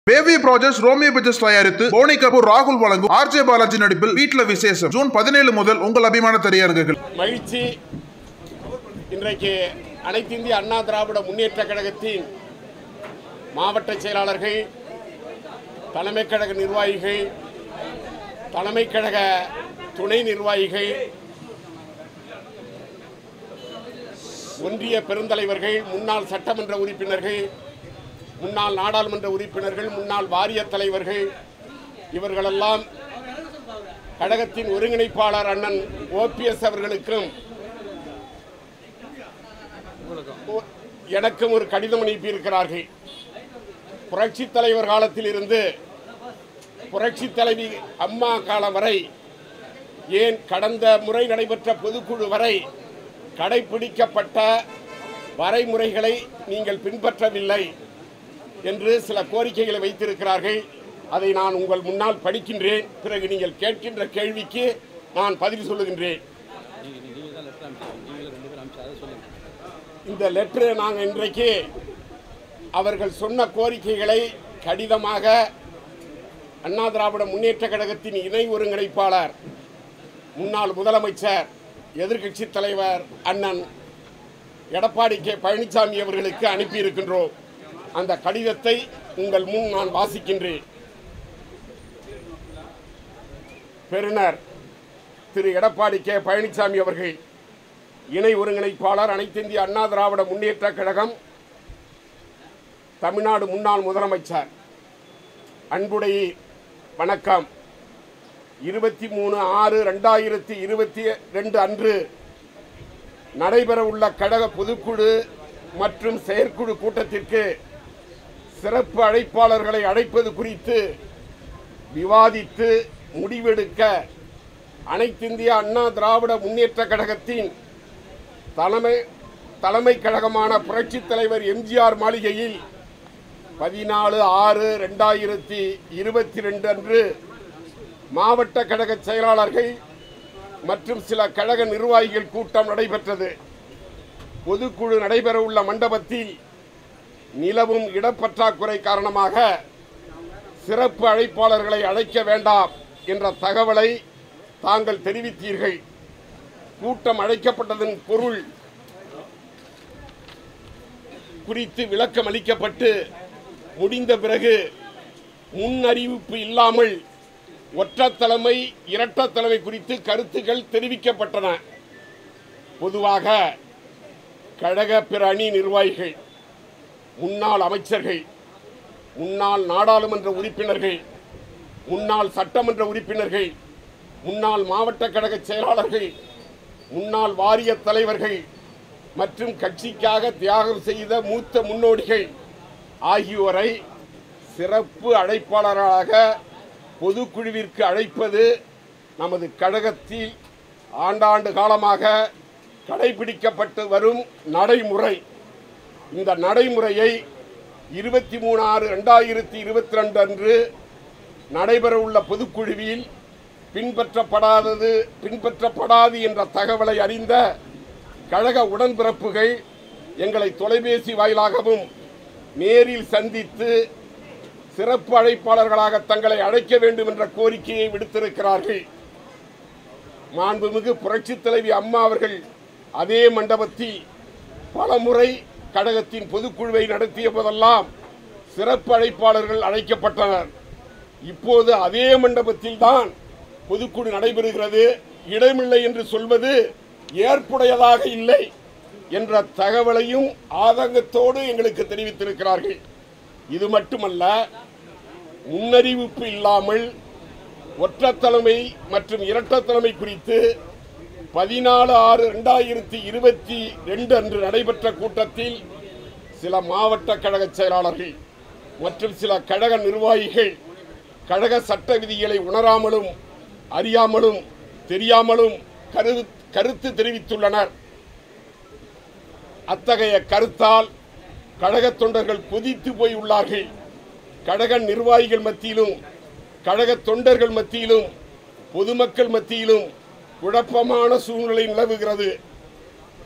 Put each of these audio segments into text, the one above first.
பேவி projects Romeo pictures தயாரித்து போனி கபூர் ராகுல் வழங்கும் ஆர்ஜே பாலாஜி நடிப்பில் வீட்ல விசேஷம் ஜூன் பதினேழு முதல் உங்கள் அபிமான திரையரங்குகள் மகிழ்ச்சி இன்றைக்கு அனைத்து இந்திய அண்ணா திராவிட முன்னேற்ற கழகத்தின் மாவட்ட செயலாளர்கள் தலைமை கழக நிர்வாகிகள் தலைமை கழக துணை நிர்வாகிகள் ஒன்றிய பெருந்தலைவர்கள் முன்னாள் சட்டமன்ற உறுப்பினர்கள் முன்னாள் நாடாளுமன்ற உறுப்பினர்கள் முன்னாள் வாரிய தலைவர்கள் இவர்களெல்லாம் கழகத்தின் ஒருங்கிணைப்பாளர் அண்ணன் ஓபிஎஸ் அவர்களுக்கும் ஒ- எனக்கும் ஒரு கடிதம் அனுப்பியிருக்கிறார்கள் புரட்சி தலைவர் காலத்தில் இருந்து புரட்சி தலைவி அம்மா காலம் வரை ஏன் கடந்த முறை நடைபெற்ற பொதுக்குழு வரை கடைபிடிக்கப்பட்ட வரைமுறைகளை நீங்கள் பின்பற்றவில்லை என்று சில கோரிக்கைகளை வைத்திருக்கிறார்கள் அதை நான் உங்கள் முன்னால் படிக்கின்றேன் பிறகு நீங்கள் கேட்கின்ற கேள்விக்கு நான் பதில் சொல்லுகின்றேன் இந்த லெட்டரு நாங்கள் இன்றைக்கு அவர்கள் சொன்ன கோரிக்கைகளை கடிதமாக அண்ணா திராவிட முன்னேற்ற கழகத்தின் இணை ஒருங்கிணைப்பாளர் முன்னாள் முதலமைச்சர் எதிர்க்கட்சி தலைவர் அண்ணன் எடப்பாடி கே பழனிசாமி அவர்களுக்கு அனுப்பியிருக்கின்றோம் அந்த கடிதத்தை உங்கள் முன் நான் வாசிக்கின்றேன் பெறுநர் திரு எடப்பாடி கே பழனிசாமி அவர்கள் இணை ஒருங்கிணைப்பாளர் அனைத்து இந்திய அண்ணா திராவிட முன்னேற்ற கழகம் தமிழ்நாடு முன்னாள் முதலமைச்சர் அன்புடைய வணக்கம் இருபத்தி மூணு ஆறு ரெண்டாயிரத்தி இருபத்தி ரெண்டு அன்று நடைபெறவுள்ள கழக பொதுக்குழு மற்றும் செயற்குழு கூட்டத்திற்கு சிறப்பு அழைப்பாளர்களை அழைப்பது குறித்து விவாதித்து முடிவெடுக்க அனைத்திந்திய அண்ணா திராவிட முன்னேற்ற கழகத்தின் தலைமை தலைமை கழகமான புரட்சித் தலைவர் எம்ஜிஆர் மாளிகையில் பதினாலு ஆறு ரெண்டாயிரத்தி இருபத்தி ரெண்டு அன்று மாவட்ட கழக செயலாளர்கள் மற்றும் சில கழக நிர்வாகிகள் கூட்டம் நடைபெற்றது பொதுக்குழு நடைபெறவுள்ள மண்டபத்தில் நிலவும் இடப்பற்றாக்குறை காரணமாக சிறப்பு அழைப்பாளர்களை அழைக்க வேண்டாம் என்ற தகவலை தாங்கள் தெரிவித்தீர்கள் கூட்டம் அழைக்கப்பட்டதன் பொருள் குறித்து விளக்கம் அளிக்கப்பட்டு முடிந்த பிறகு முன் அறிவிப்பு இல்லாமல் ஒற்ற தலைமை இரட்ட தலைமை குறித்து கருத்துக்கள் தெரிவிக்கப்பட்டன பொதுவாக கழக பிற அணி நிர்வாகிகள் முன்னாள் அமைச்சர்கள் முன்னாள் நாடாளுமன்ற உறுப்பினர்கள் முன்னாள் சட்டமன்ற உறுப்பினர்கள் முன்னாள் மாவட்ட கழக செயலாளர்கள் முன்னாள் வாரிய தலைவர்கள் மற்றும் கட்சிக்காக தியாகம் செய்த மூத்த முன்னோடிகள் ஆகியோரை சிறப்பு அழைப்பாளராக பொதுக்குழுவிற்கு அழைப்பது நமது கழகத்தில் ஆண்டாண்டு காலமாக கடைபிடிக்கப்பட்டு வரும் நடைமுறை இந்த நடைமுறையை இருபத்தி மூணு ஆறு ரெண்டாயிரத்தி இருபத்தி ரெண்டு அன்று நடைபெறவுள்ள பொதுக்குழுவில் பின்பற்றப்படாதது பின்பற்றப்படாது என்ற தகவலை அறிந்த கழக உடன்பிறப்புகள் எங்களை தொலைபேசி வாயிலாகவும் நேரில் சந்தித்து சிறப்பு அழைப்பாளர்களாக தங்களை அழைக்க வேண்டும் என்ற கோரிக்கையை விடுத்திருக்கிறார்கள் மாண்புமிகு புரட்சித் தலைவி அம்மா அவர்கள் அதே மண்டபத்தில் பலமுறை கழகத்தின் பொதுக்குழுவை நடத்திய போதெல்லாம் சிறப்பு அழைப்பாளர்கள் அழைக்கப்பட்டனர் இப்போது அதே மண்டபத்தில் தான் பொதுக்குழு நடைபெறுகிறது இடமில்லை என்று சொல்வது ஏற்புடையதாக இல்லை என்ற தகவலையும் ஆதங்கத்தோடு எங்களுக்கு தெரிவித்திருக்கிறார்கள் இது மட்டுமல்ல முன்னறிவிப்பு இல்லாமல் ஒற்றைத் தலைமை மற்றும் இரட்டை தலைமை குறித்து பதினாலு ஆறு ரெண்டாயிரத்தி இருபத்தி ரெண்டு அன்று நடைபெற்ற கூட்டத்தில் சில மாவட்ட கழக செயலாளர்கள் மற்றும் சில கழக நிர்வாகிகள் கழக சட்ட விதிகளை உணராமலும் அறியாமலும் தெரியாமலும் கரு கருத்து தெரிவித்துள்ளனர் அத்தகைய கருத்தால் கழக தொண்டர்கள் கொதித்து போய் உள்ளார்கள் கழக நிர்வாகிகள் மத்தியிலும் கழக தொண்டர்கள் மத்தியிலும் பொதுமக்கள் மத்தியிலும் குழப்பமான சூழ்நிலை நிலவுகிறது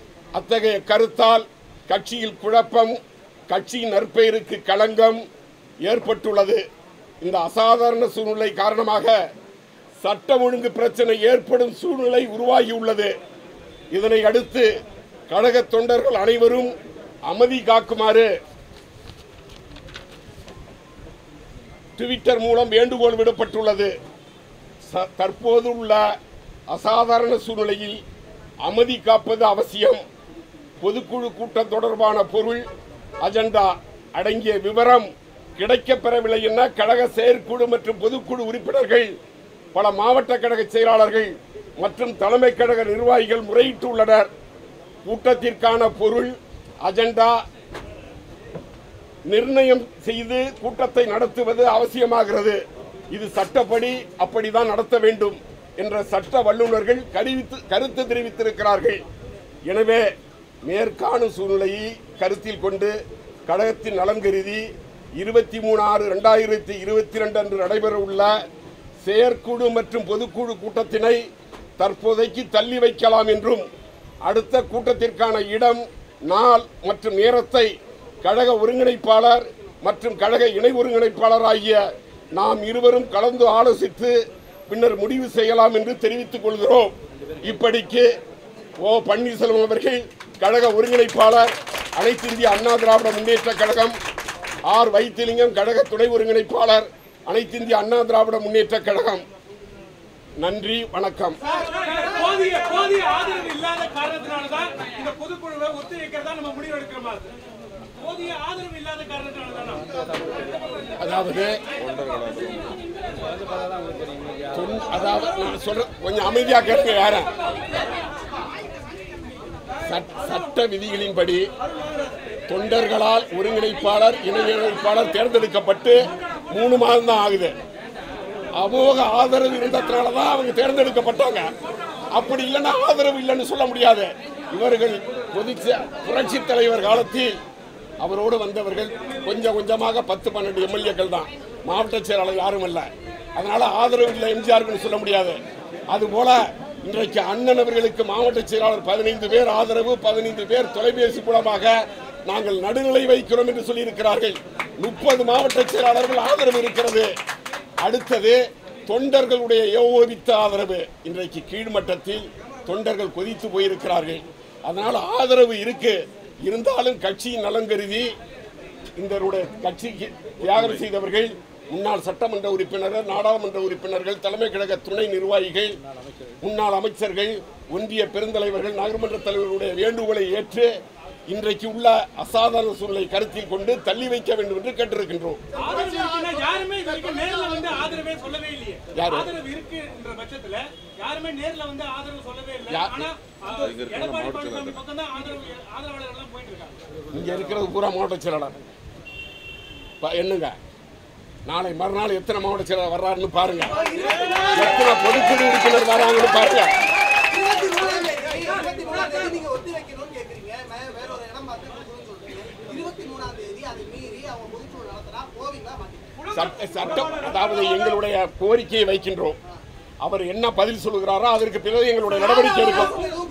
அத்தகைய கருத்தால் கட்சியில் குழப்பம் கட்சியின் நற்பெயருக்கு களங்கம் ஏற்பட்டுள்ளது இந்த அசாதாரண சூழ்நிலை காரணமாக சட்டம் ஒழுங்கு பிரச்சனை ஏற்படும் சூழ்நிலை உருவாகியுள்ளது இதனை அடுத்து கழக தொண்டர்கள் அனைவரும் அமைதி காக்குமாறு ட்விட்டர் மூலம் வேண்டுகோள் விடப்பட்டுள்ளது ச- தற்போது உள்ள அசாதாரண சூழ்நிலையில் அமைதி காப்பது அவசியம் பொதுக்குழு கூட்டம் தொடர்பான பொருள் அஜெண்டா அடங்கிய விவரம் கிடைக்கப் பெறவில்லை என கழக செயற்குழு மற்றும் பொதுக்குழு உறுப்பினர்கள் பல மாவட்ட கழக செயலாளர்கள் மற்றும் தலைமை கழக நிர்வாகிகள் முறையிட்டுள்ளனர் கூட்டத்திற்கான பொருள் அஜெண்டா நிர்ணயம் செய்து கூட்டத்தை நடத்துவது அவசியமாகிறது இது சட்டப்படி அப்படிதான் நடத்த வேண்டும் என்ற சட்ட வல்லுநர்கள் கருவித்து கருத்து தெரிவித்திருக்கிறார்கள் எனவே மேற்காணும் சூழ்நிலையை கருத்தில் கொண்டு கழகத்தின் நலன் கருதி இருபத்தி மூணு ஆறு ரெண்டாயிரத்தி இருபத்தி ரெண்டு அன்று நடைபெறவுள்ள செயற்குழு மற்றும் பொதுக்குழு கூட்டத்தினை தற்போதைக்கு தள்ளி வைக்கலாம் என்றும் அடுத்த கூட்டத்திற்கான இடம் நாள் மற்றும் நேரத்தை கழக ஒருங்கிணைப்பாளர் மற்றும் கழக இணை ஒருங்கிணைப்பாளர் ஆகிய நாம் இருவரும் கலந்து ஆலோசித்து பின்னர் முடிவு செய்யலாம் என்று தெரிவித்துக் கொள்கிறோம் இப்படிக்கு ஓ பன்னீர்செல்வம் அவர்கள் கழக ஒருங்கிணைப்பாளர் அனைத்து இந்திய அண்ணா திராவிட முன்னேற்ற கழகம் ஆர் வைத்திலிங்கம் கழக துணை ஒருங்கிணைப்பாளர் அனைத்து இந்திய அண்ணா திராவிட முன்னேற்ற கழகம் நன்றி வணக்கம் போதிய போதிய ஆதரவு இல்லாத காரணத்தினால தான் இந்த பொதுக்குழுவை ஒத்தி வைக்கிறதா நம்ம முடிவு எடுக்கிறோமா போதிய ஆதரவு இல்லாத காரணத்தினால தானா அதாவது தொன்- அதாவது நான் சொல்ற கொஞ்சம் அமைதியா கேளுங்க யார சட்- சட்ட விதிகளின்படி தொண்டர்களால் ஒருங்கிணைப்பாளர் இணை ஒருங்கிணைப்பாளர் தேர்ந்தெடுக்கப்பட்டு மூணு மாதம் தான் ஆகுது அமோக ஆதரவு இருந்ததுனால தான் அவங்க தேர்ந்தெடுக்கப்பட்டாங்க அப்படி இல்லைன்னா ஆதரவு இல்லைன்னு சொல்ல முடியாது இவர்கள் பொதுச்ச புரட்சி தலைவர் காலத்தில் அவரோடு வந்தவர்கள் கொஞ்சம் கொஞ்சமாக பத்து பன்னெண்டு எம்எல்ஏக்கள் தான் மாவட்ட செயலாளர் யாரும் இல்லை அதனால ஆதரவு இல்லை எம்ஜிஆருக்குன்னு சொல்ல முடியாது அதுபோல இன்றைக்கு அண்ணன் அவர்களுக்கு மாவட்ட செயலாளர் பதினைந்து பேர் ஆதரவு பதினைந்து பேர் தொலைபேசி மூலமாக நாங்கள் நடுநிலை வைக்கிறோம் என்று சொல்லியிருக்கிறார்கள் முப்பது மாவட்ட செயலாளர்கள் ஆதரவு இருக்கிறது அடுத்தது தொண்டர்களுடைய ஏகோபித்த ஆதரவு இன்றைக்கு கீழ்மட்டத்தில் தொண்டர்கள் கொதித்து போயிருக்கிறார்கள் அதனால் ஆதரவு இருக்கு இருந்தாலும் கட்சியின் நலன் கருதி இந்த கட்சிக்கு தியாகம் செய்தவர்கள் முன்னாள் சட்டமன்ற உறுப்பினர்கள் நாடாளுமன்ற உறுப்பினர்கள் தலைமை கழக துணை நிர்வாகிகள் முன்னாள் அமைச்சர்கள் ஒன்றிய பெருந்தலைவர்கள் நகர்மன்ற தலைவர்களுடைய வேண்டுகோளை ஏற்று இன்றைக்கு உள்ள அசாதாரண சூழ்நிலை கருத்தில் கொண்டு தள்ளி வைக்க வேண்டும் என்று கேட்டிருக்கின்றோம் ஆதரவு இருக்குன்னா யாருமே இது வரைக்கும் நேர்ல வந்து ஆதரவே சொல்லவே இல்லையே யாரு? ஆதரவு இருக்குன்ற பட்சத்துல யாருமே நேர்ல வந்து ஆதரவு சொல்லவே இல்லை யா- ஆனா அந்த எடப்பாடி பழனிசாமி பக்கம் தான் ஆதரவு ஆதரவாளர்கள் எல்லாம் போயிட்டு இருக்காங்க இங்க இருக்கிறது பூரா மாவட்ட செயலாளர் ப- என்னங்க நாளை மறுநாள் எத்தனை மாவட்ட செயலாளர் வர்றாருன்னு பாருங்க எத்தனை பொதுக்குழு உறுப்பினர் வராங்கன்னு பாருங்க இருபத்தி மூணாம் தேதி இருபத்தி மூணாம் தேதி நீங்க ஒத்தி வைக்கணும்னு கேக்குறீங்க மே- வேற ஒரு இடம் பார்த்து கொடுக்கணும்னு சொல்றீங்க இருபத்தி மூணாம் தேதி அதை மீறி அவங்க பொதுக்குழு நடத்தினா போவீங்களா மாட்டீங்க சட்ட சட்டம் அதாவது எங்களுடைய கோரிக்கையை வைக்கின்றோம் அவர் என்ன பதில் சொல்லுகிறாரோ அதற்கு பிறகு எங்களுடைய நடவடிக்கை இருக்கும்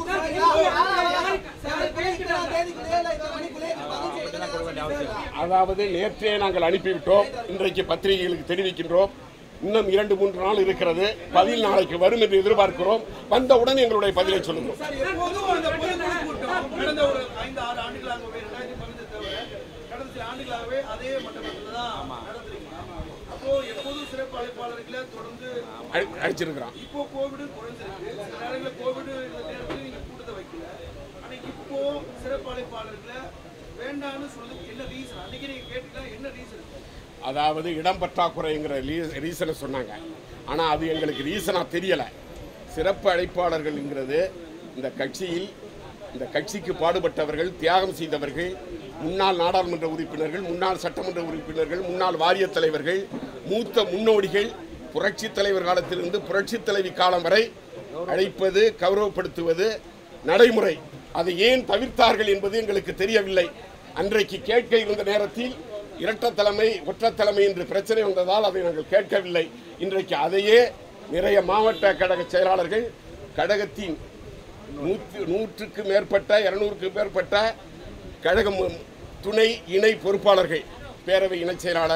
அதாவது நேற்றே நாங்கள் அனுப்பிவிட்டோம் இன்றைக்கு பத்திரிகைகளுக்கு தெரிவிக்கின்றோம் இன்னும் இரண்டு மூன்று நாள் இருக்கிறது பதில் நாளைக்கு வரும் என்று எதிர்பார்க்கிறோம் வந்தவுடன் எங்களுடைய பதிலை சொல்லுங்கள் எப்போதும் அந்த பொதுக்குழு கூட்டம் கடந்த ஒரு ஐந்து ஆறு ஆண்டுகளாகவே ரெண்டாயிரத்தி பதினஞ்சு தவிர கடந்த சில ஆண்டுகளாகவே அதே மண்டபத்தில் தான் நடத்துறீங்க அப்போ எப்போதும் சிறப்பு அழைப்பாளர்களை தொடர்ந்து அழி- அழிச்சிருக்கிறான் இப்போ கோவிடு குறைஞ்சிருக்கு சில நேரங்களில் கோவிடு இந்த நேரத்தில் நீங்க கூட்டத்தை வைக்கல ஆனா இப்போ சிறப்பு அழைப்பாளர்களை வேண்டாம்னு சொல்லுங்க என்ன ரீசன் அன்னைக்கு நீங்க கேட்டீங்களா என்ன ரீசன் அதாவது இடம் பற்றாக்குறைங்கிற ரீசனை சொன்னாங்க ஆனால் அது எங்களுக்கு ரீசனாக தெரியலை சிறப்பு அழைப்பாளர்கள்ங்கிறது இந்த கட்சியில் இந்த கட்சிக்கு பாடுபட்டவர்கள் தியாகம் செய்தவர்கள் முன்னாள் நாடாளுமன்ற உறுப்பினர்கள் முன்னாள் சட்டமன்ற உறுப்பினர்கள் முன்னாள் வாரியத் தலைவர்கள் மூத்த முன்னோடிகள் புரட்சி தலைவர் காலத்திலிருந்து புரட்சி தலைவி காலம் வரை அழைப்பது கௌரவப்படுத்துவது நடைமுறை அதை ஏன் தவிர்த்தார்கள் என்பது எங்களுக்கு தெரியவில்லை அன்றைக்கு கேட்க இருந்த நேரத்தில் இரட்ட தலைமை ஒற்ற தலைமை என்று பிரச்சனை வந்ததால் அதை நாங்கள் கேட்கவில்லை இன்றைக்கு அதையே நிறைய மாவட்ட கழக செயலாளர்கள் கழகத்தின் நூற்று நூற்றுக்கு மேற்பட்ட இருநூறுக்கு மேற்பட்ட கழகம் துணை இணை பொறுப்பாளர்கள் பேரவை இணைச் செயலாளர்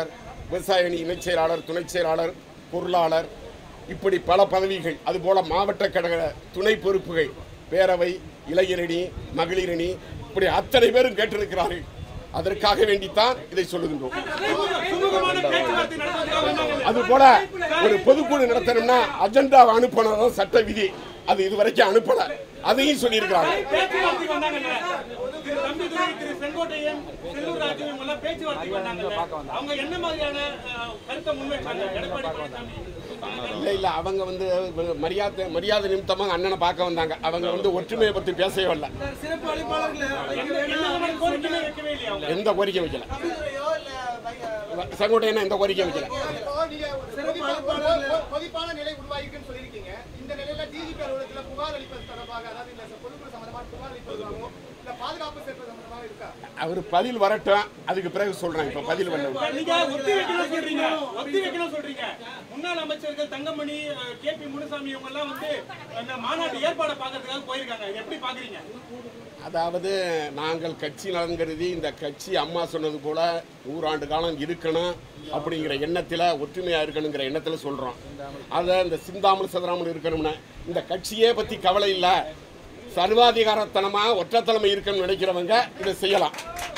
விவசாய அணி இணைச் செயலாளர் துணைச் செயலாளர் பொருளாளர் இப்படி பல பதவிகள் அதுபோல மாவட்ட கழக துணை பொறுப்புகள் பேரவை இளைஞரணி மகளிரணி இப்படி அத்தனை பேரும் கேட்டிருக்கிறார்கள் அதற்காக வேண்டித்தான் இதை சொல்லுகின்றோம் சுமூகமான பேச்சுவார்த்தை நடத்துவதற்காக வந்தாங்க. அதுபோல ஒரு பொதுக்குழு நடத்தணும்னா அஜெண்டாவை அனுப்பணும் சட்ட விதி அது இதுவரைக்கும் அனுப்பல அதையும் சொல்லியிருக்கிறாங்க பேச்சுவார்த்தைக்கு வந்தாங்கல்ல திரு தம்பிதுரை திரு செங்கோட்டையன் செல்லூர் ராஜு இவங்க எல்லாம் பேச்சுவார்த்தைக்கு வந்தாங்கல்ல அவங்க என்ன மாதிரியான அஹ், கருத்தை முன்வைச்சாங்க எடப்பாடி பழனிசாமி இல்ல இல்ல அவங்க வந்து மரியாதை மரியாதை நிமித்தமாக அண்ணனை பார்க்க வந்தாங்க அவங்க வந்து ஒற்றுமையை பத்தி பேசவே இல்லை சிறப்பு அழைப்பாளர்களை அழைக்க எந்த வேண்டாம் விதமான கோரிக்கையுமே வைக்கவே இல்லையா அவங்க எந்த கோரிக்கை வைக்கல தம்பிதுரையோ இல்ல பை- செங்கோட்டையன் எந்த கோரிக்கை வைக்கல இப்போ நீங்க ஒரு கொதிப்பா- கொ- கொதிப்பான நிலை உருவாகிருக்குன்னு சொல்லியிருக்கீங்க இந்த நிலையில டிஜிபி அலுவலகத்துல புகார் அளிப்பது தொடர்பாக அதாவது இந்த பொதுக்குழு சம்பந்தமான புகார் அளிப்பதாகவோ இல்ல பாதுகாப்பு சேர்ப்பது சம்பந்தமாக இருக்கா அவர் பதில் வரட்டும் அதுக்கு பிறகு சொல்றேன் இப்ப பதில் பண்ண நீங்க ஒத்தி வைக்கணும் சொல்றீங்க ஒத்தி வைக்கணும் சொல்றீங்க முன்னாள் அமைச்சர்கள் தங்கமணி கே பி முனுசாமி இவங்க எல்லாம் வந்து அந்த மாநாட்டு ஏற்பாடை பாக்குறதுக்காக போயிருக்காங்க இதை எப்படி பாக்குறீங்க அதாவது நாங்கள் கட்சி நலன் கருதி இந்த கட்சி அம்மா சொன்னது போல நூறாண்டு காலம் இருக்கணும் அப்படிங்கிற எண்ணத்தில் ஒற்றுமையாக இருக்கணுங்கிற எண்ணத்தில் சொல்கிறோம் அதை இந்த சிந்தாமல் சதுராமல் இருக்கணும்னு இந்த கட்சியே பற்றி கவலை இல்லை சர்வாதிகாரத்தனமாக ஒற்றத்தலைமை இருக்கணும்னு நினைக்கிறவங்க இதை செய்யலாம்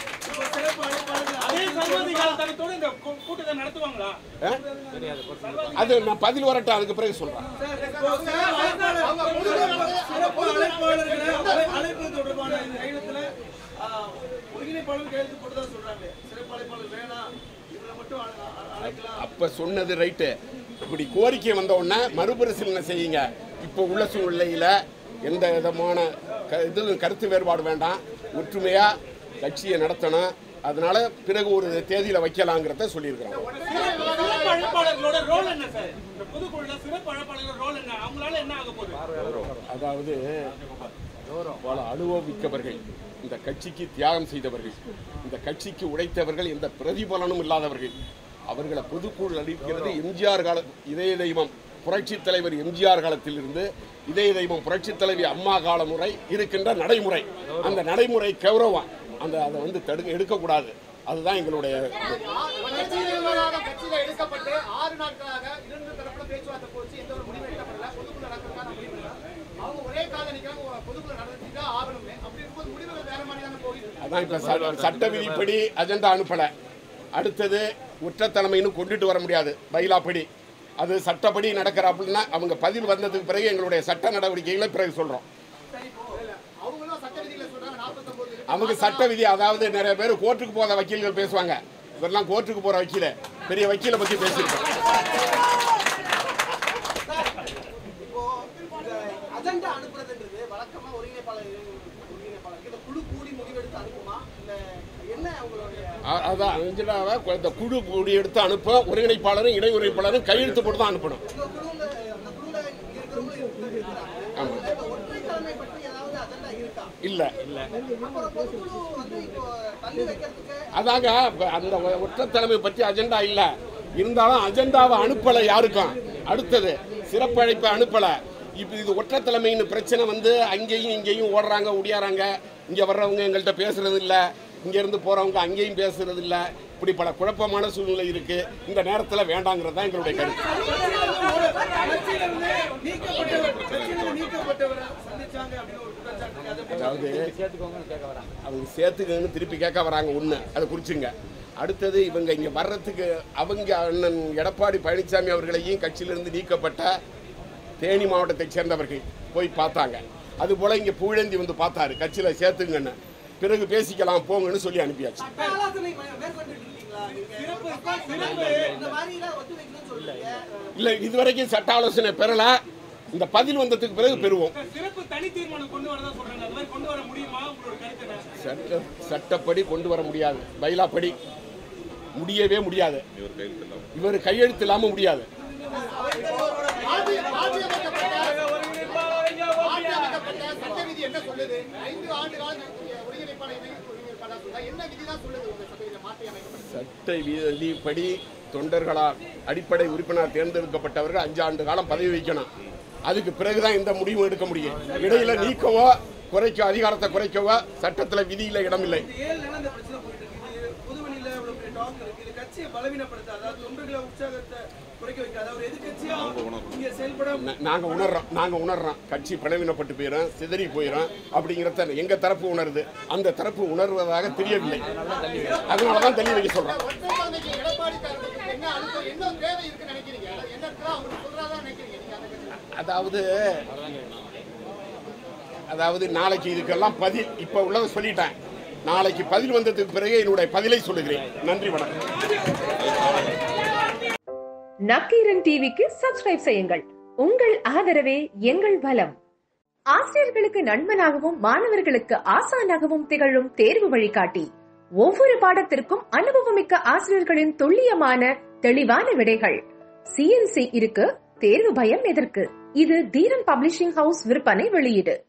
அதே சர்வாதிகாரத்தனத்தோட இந்த கூ- கூட்டத்தை நடத்துவாங்களா ஆ? அது நான் பதில் வரட்டும் அதுக்கு பிறகு சொல்கிறேன் சிறப்பு அழைப்பாளர்களை அழை- அழைப்பது தொடர்பான இந்த கையெழுத்துல ஆஹ், ஒருங்கிணைப்பாளர் கையெழுத்து போட்டதா சொல்றாங்க சிறப்பு அழைப்பாளர் வேணாம் இவரை மட்டும் அழ- அழ- அழைக்கலாம் அப்போ சொன்னது ரைட்டு இப்படி கோரிக்கை வந்த உடனே மறுபரிசீலனை செய்யுங்க இப்போ உள்ள சூழ்நிலையில் எந்த விதமான க இது கருத்து வேறுபாடு வேண்டாம் ஒற்றுமையாக கட்சியை நடத்தணும் அதனால பிறகு ஒரு தேதியில் வைக்கலாங்கிறத சொல்லியிருக்கிறோம் சிறப்பு அழைப்பாளர்களோட ரோல் என்ன சார் இந்த பொதுக்குழுல சிறப்பு அழைப்பாளர்களோட ரோல் என்ன அவங்களால என்ன ஆக போகுது அதாவது பல அனுபவிக்கவர்கள் இந்த கட்சிக்கு தியாகம் செய்தவர்கள் இந்த கட்சிக்கு உழைத்தவர்கள் எந்த பிரதிபலனும் இல்லாதவர்கள் அவர்களை பொதுக்குழு அளிக்கிறது எம்ஜிஆர் கால இதய தெய்வம் புரட்சித் தலைவர் எம்ஜிஆர் காலத்திலிருந்து இதய தெய்வம் புரட்சித் தலைவி அம்மா கால முறை இருக்கின்ற நடைமுறை அந்த நடைமுறை கௌரவம் அந்த அதை வந்து தடுக்க எடுக்கக்கூடாது அதுதான் எங்களுடைய கட்சி விவகாரம் கட்சியில எடுக்கப்பட்டு ஆறு நாட்களாக இரண்டு தரப்புல பேச்சுவார்த்தை போச்சு எந்த ஒரு முடிவு எடுக்கப்படல பொதுக்குழு நடக்கிறதுக்கான முடிவு இல்லை. அவங்க ஒரே கால நிக்கிறாங்க பொதுக்குழு நடந்துதான் ஆகணும்னு அப்படி இருக்கும்போது முடிவுகள் வேற மாதிரி தானே போகுது அதான் இப்போ ச- சட்ட விதிப்படி அஜெண்டா அனுப்பலை அடுத்தது குற்றத்தலைமைன்னு கொண்டுட்டு வர முடியாது பைலாப்படி அது சட்டப்படி நடக்கிற அப்படின்னா அவங்க பதில் வந்ததுக்கு பிறகு எங்களுடைய சட்ட நடவடிக்கைகளை பிறகு சொல்கிறோம் அவங்களும் சட்ட விதிகளை சொல்றாங்க நாற்பத்தொன்பது அவங்க சட்ட விதி அதாவது நிறைய பேர் கோர்ட்டுக்கு போகிற வக்கீல்கள் பேசுவாங்க இவரெல்லாம் கோர்ட்டுக்கு போகிற வக்கீல பெரிய வக்கீலை பற்றி பேசியிருக்கோம் இப்போ இந்த அஜெண்டா அனுப்புறதுன்றது வழக்கமா ஒருங்கிணைப்பாளர் ஒருங்கிணைப்பாளர் இந்த குழு கூடி முடிவெடுத்து அனுப்புமா இல்ல என்ன அவங்களுடைய அ- அதான் அஞ்சலாவை இந்த குழு கூடி எடுத்து அனுப்ப ஒருங்கிணைப்பாளரும் இணை ஒருங்கிணைப்பாளரும் கையெழுத்து போட்டு தான் அனுப்பணும் இந்த குழுல அந்த குழுல இருக்கிறவங்க இருக்கிறாங்க ஆமா. இந்த ஒற்றை தலைமை பற்றி ஏதாவது அஜெண்டா இருக்கா இல்லை இல்லை அப்புறம் பொதுக்குழு வந்து இப்போ தள்ளி வைக்கிறதுக்கு அதாங்க இப்ப அந்த ஒ- ஒற்றை தலைமை பற்றி அஜெண்டா இல்ல இருந்தாலும் அஜெண்டாவை அனுப்பல யாருக்கும் அடுத்தது சிறப்பு அழைப்பை அனுப்பல இப்போ இது ஒற்றை தலைமைன்னு பிரச்சனை வந்து அங்கேயும் இங்கேயும் ஓடுறாங்க ஒடியாறாங்க இங்கே வர்றவங்க எங்கள்கிட்ட பேசுறது இல்ல இங்க இருந்து போறவங்க அங்கேயும் பேசுறது இல்ல இப்படி பல குழப்பமான சூழ்நிலை இருக்கு இந்த நேரத்தில் வேண்டாங்கிறது தான் எங்களுடைய கருத்து கட்சியிலிருந்து நீக்கப்பட்டவர் கட்சியிலிருந்து நீக்கப்பட்டவரை சந்திச்சாங்க அப்படின்னு ஒரு குற்றச்சாட்டு இருக்கு. அதை பத்தி அதாவது அவங்க சேர்த்துக்கன்னு திருப்பி கேட்க வராங்க ஒன்று அதை குறிச்சுங்க அடுத்தது இவங்க இங்கே வர்றதுக்கு அவங்க அண்ணன் எடப்பாடி பழனிசாமி அவர்களையும் கட்சியிலிருந்து நீக்கப்பட்ட தேனி மாவட்டத்தைச் சேர்ந்தவர்கள் போய் பார்த்தாங்க அதுபோல் இங்கே புகழேந்தி வந்து பார்த்தாரு கட்சியில் சேர்த்துங்கன்னு பிறகு பேசிக்கலாம் போங்கன்னு சொல்லி அனுப்பியாச்சு சட்ட ஆலோசனை மே- மேற்கொண்டுட்டு இருக்கீங்களா நீங்க இந்த மாதிரி எல்லாம் ஒத்து வைக்கணும்னு சொல்றீங்க இல்லை இதுவரைக்கும் சட்ட ஆலோசனை பெறல இந்த பதில் வந்ததுக்கு பிறகு பெறுவோம் சிறப்பு தனி தீர்மானம் கொண்டு வரதா சொல்றாங்க அது மாதிரி கொண்டு வர முடியுமா உங்களோட கருத்து என்ன சட்ட சட்டப்படி கொண்டு வர முடியாது பைலாப்படி முடியவே முடியாது இவர் கையெழுத்து இல்லாமல் முடியாது மாற்றியமைக்கப்பட்ட சட்ட விதி என்ன சொல்லுது ஐந்து ஆண்டு கால ஒருங்கிணைப்பாளர் இணை ஒருங்கிணைப்பாளர் சொல்றா என்ன விதி தான் சொல்லுது உங்க சட்ட விதி மாற்றி அமைக்கப்பட்ட சட்ட விதிப்படி தொண்டர்களால் அடிப்படை உறுப்பினர் தேர்ந்தெடுக்கப்பட்டவர்கள் அஞ்சு ஆண்டு காலம் பதவி வைக்கணும் அதுக்கு பிறகுதான் எந்த முடிவும் எடுக்க முடியும் இடையில நீக்கவோ குறைக்க அதிகாரத்தை குறைக்கவோ சட்டத்தில் விதியில இடமில்லை இந்த ஏழு நாள் இந்த பிரச்சனை போயிட்டு இருக்கு இது பொதுவெளியில இவ்வளவு பெரிய டாக் இருக்கு இது கட்சி கட்சியை பலவீனப்படுத்த அதாவது தொண்டர்களை உற்சாகத்தை குறைக்க வைக்காத ஒரு எதிர்கட்சியா இங்க செயல்பட நா- நாங்க உணர்றோம் நாங்க உணர்றோம் கட்சி பலவீனப்பட்டு போயிடும் சிதறி போயிடும் அப்படிங்கிறத எங்க தரப்பு உணருது அந்த தரப்பு உணர்வதாக தெரியவில்லை அதனாலதான் தள்ளி வைக்க சொல்றோம் ஒற்றை குழந்தைக்கு எடப்பாடிக்காரர்களுக்கு என்ன அழுத்தம் என்ன தேவை இருக்குன்னு நினைக்கிறீங்க என்ன இருக்கா அவங்களுக்கு சொல்றாதான் நினைக்கிறீங்க நீங்க அந்த கட்சியில அதாவது அதாவது நாளைக்கு இதுக்கெல்லாம் பதில் இப்ப உள்ளதை சொல்லிட்டேன் நாளைக்கு பதில் வந்ததுக்கு பிறகு என்னுடைய பதிலை சொல்லுகிறேன் நன்றி வணக்கம் நக்கீரன் டிவிக்கு சப்ஸ்கிரைப் செய்யுங்கள் உங்கள் ஆதரவே எங்கள் பலம் ஆசிரியர்களுக்கு நண்பனாகவும் மாணவர்களுக்கு ஆசானாகவும் திகழும் தேர்வு வழிகாட்டி ஒவ்வொரு பாடத்திற்கும் அனுபவமிக்க ஆசிரியர்களின் துல்லியமான தெளிவான விடைகள் சிஎன்சி இருக்கு தேர்வு பயம் எதற்கு இது தீரன் பப்ளிஷிங் ஹவுஸ் விற்பனை வெளியீடு